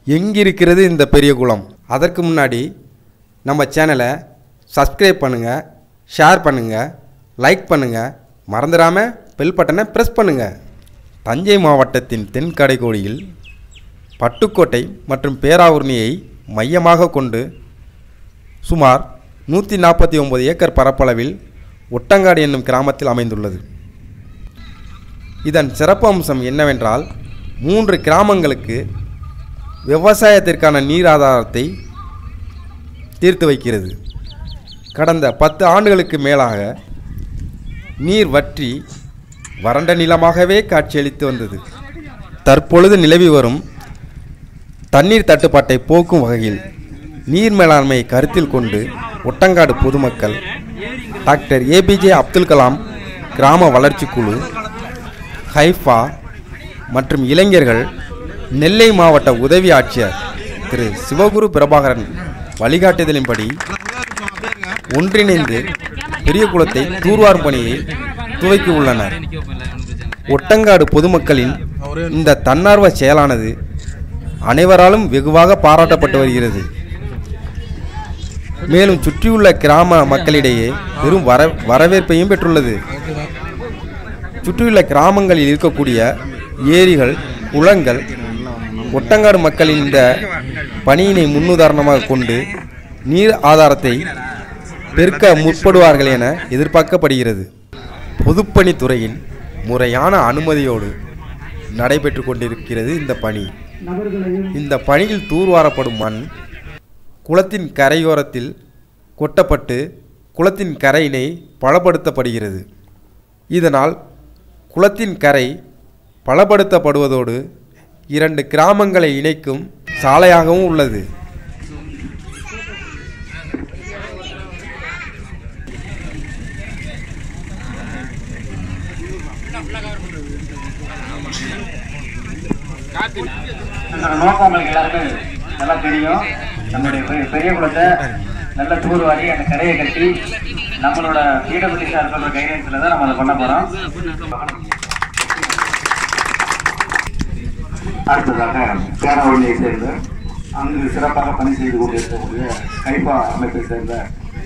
எங்கிருக்கிறது இந்த பெரிய குளம் அதற்கு முன்னாடி நம்ம சேனலை சப்ஸ்கிரைப் பண்ணுங்கள் ஷேர் பண்ணுங்கள் லைக் பண்ணுங்கள் மறந்துடாமல் பெல் பட்டனை ப்ரெஸ் பண்ணுங்கள் தஞ்சை மாவட்டத்தின் தென்கடைக்கோடியில் பட்டுக்கோட்டை மற்றும் பேராவூர்ணியை மையமாக கொண்டு சுமார் நூற்றி நாற்பத்தி ஒம்பது ஏக்கர் பரப்பளவில் ஒட்டங்காடு என்னும் கிராமத்தில் அமைந்துள்ளது இதன் சிறப்பு அம்சம் என்னவென்றால் மூன்று கிராமங்களுக்கு விவசாயத்திற்கான நீர் ஆதாரத்தை தீர்த்து வைக்கிறது கடந்த பத்து ஆண்டுகளுக்கு மேலாக நீர் வற்றி வறண்ட நிலமாகவே காட்சியளித்து வந்தது தற்பொழுது நிலவி வரும் தண்ணீர் தட்டுப்பாட்டை போக்கும் வகையில் நீர் மேலாண்மையை கருத்தில் கொண்டு ஒட்டங்காடு பொதுமக்கள் டாக்டர் ஏபிஜே அப்துல் கலாம் கிராம வளர்ச்சி குழு ஹைஃபா மற்றும் இளைஞர்கள் நெல்லை மாவட்ட உதவி ஆட்சியர் திரு சிவகுரு பிரபாகரன் வழிகாட்டுதலின்படி ஒன்றிணைந்து பெரிய குளத்தை தூர்வாரும் பணியை துவக்கி உள்ளனர் ஒட்டங்காடு பொதுமக்களின் இந்த தன்னார்வ செயலானது அனைவராலும் வெகுவாக பாராட்டப்பட்டு வருகிறது மேலும் சுற்றியுள்ள கிராம மக்களிடையே பெரும் வர வரவேற்பையும் பெற்றுள்ளது சுற்றியுள்ள கிராமங்களில் இருக்கக்கூடிய ஏரிகள் குளங்கள் ஒட்டங்காடு மக்களின் இந்த பணியினை முன்னுதாரணமாக கொண்டு நீர் ஆதாரத்தை பெருக்க முற்படுவார்கள் என எதிர்பார்க்கப்படுகிறது பொதுப்பணித்துறையின் முறையான அனுமதியோடு நடைபெற்று கொண்டிருக்கிறது இந்த பணி இந்த பணியில் தூர்வாரப்படும் மண் குளத்தின் கரையோரத்தில் கொட்டப்பட்டு குளத்தின் கரையினை பலப்படுத்தப்படுகிறது இதனால் குளத்தின் கரை பலப்படுத்தப்படுவதோடு இரண்டு கிராமங்களை இணைக்கும் சாலையாகவும் உள்ளது என்னோட நோக்கம் உங்களுக்கு எல்லாருக்கும் நல்லா தெரியும் நம்மளுடைய பெரிய- பெரிய குளத்தை நல்ல தூர்வாரி அந்த கரையை கட்டி நம்மளோட பிடபிள்யூ சார் சொல்ற கைடன்ஸ்ல தான் நம்ம அதை பண்ண போறோம் அடுத்ததாக பேராவளியை சேர்ந்த அங்கு சிறப்பாக பணி செய்து கொண்டிருக்கக்கூடிய கைப்பா அமைப்பை சேர்ந்த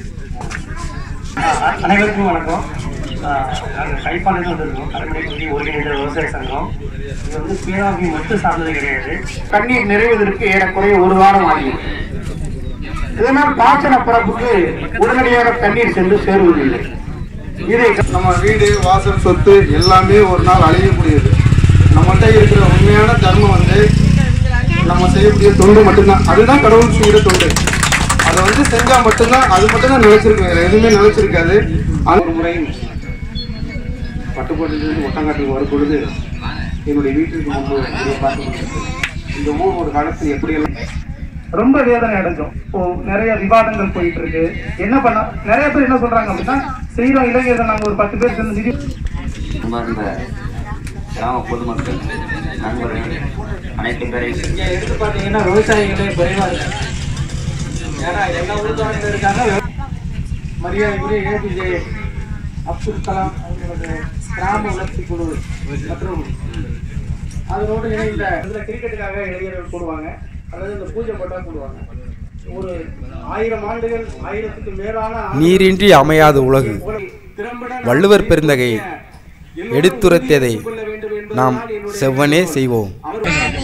அஹ், அனைவருக்கும் வணக்கம் நாங்கள் கைப்பாளையம் வந்திருக்கோம் கடைமடை ஒருங்கிணைந்த விவசாய சங்கம் இது வந்து பேராவி மட்டும் சார்ந்தது கிடையாது தண்ணீர் நிறைவதற்கு ஏறக்குறைய ஒரு வாரம் ஆகும் இதனால் பாசன பரப்புக்கு உடனடியாக தண்ணீர் சென்று சேருவதில்லை இதை நம்ம வீடு வாசல் சொத்து எல்லாமே ஒரு நாள் அழியக்கூடியது நம்மள்ட்ட இருக்கிற உண்மையான தர்மம் வந்து நம்ம செய்யக்கூடிய தொண்டு மட்டும்தான் அதுதான் கடவுள் செய்கிற தொண்டு அதை வந்து செஞ்சா மட்டும்தான் அது மட்டும்தான் நினைச்சிருக்கு வேற எதுவுமே நினைச்சிருக்காது அது ஒரு முறை பட்டுக்கோட்டையிலிருந்து ஒட்டங்காட்டுக்கு வரும் பொழுது என்னுடைய வீட்டிற்கு முன்பு இதை பார்த்து கொண்டிருந்தேன். இந்த ஊர் ஒரு காலத்தில் எப்படியெல்லாம் ரொம்ப வேதனை அடைஞ்சோம் இப்போ நிறைய விவாதங்கள் போயிட்டு இருக்கு என்ன பண்ண நிறைய பேர் என்ன சொல்றாங்க அப்படின்னா செய்யறோம் இளைஞர்கள் நாங்க ஒரு பத்து பேர் சேர்ந்து நிதி அன்பார்ந்த கிராம பொதுமக்கள் நண்பர்கள் அனைத்து பேரையும் இங்க எடுத்து பாத்தீங்கன்னா விவசாயிகளே குறைவா இருக்கு ஏன்னா எல்லா ஊர்காரங்க இருக்காங்க மரியாதைக்குரிய ஏபிஜே அப்துல் கலாம் அவங்களோட கிராம வளர்ச்சி குழு மற்றும் அதனோடு இணைந்த இதுல கிரிக்கெட்டுக்காக இளைஞர்கள் போடுவாங்க அதாவது இந்த பூஜை போட்டா போடுவாங்க ஒரு ஆயிரம் ஆண்டுகள் ஆயிரத்துக்கு மேலான ஆண்டுகள் நீரின்றி அமையாது உலகு திறம்பட வள்ளுவர் பெருந்தகை எடுத்துரைத்ததை நாம் செவ்வனே செய்வோம் அவர்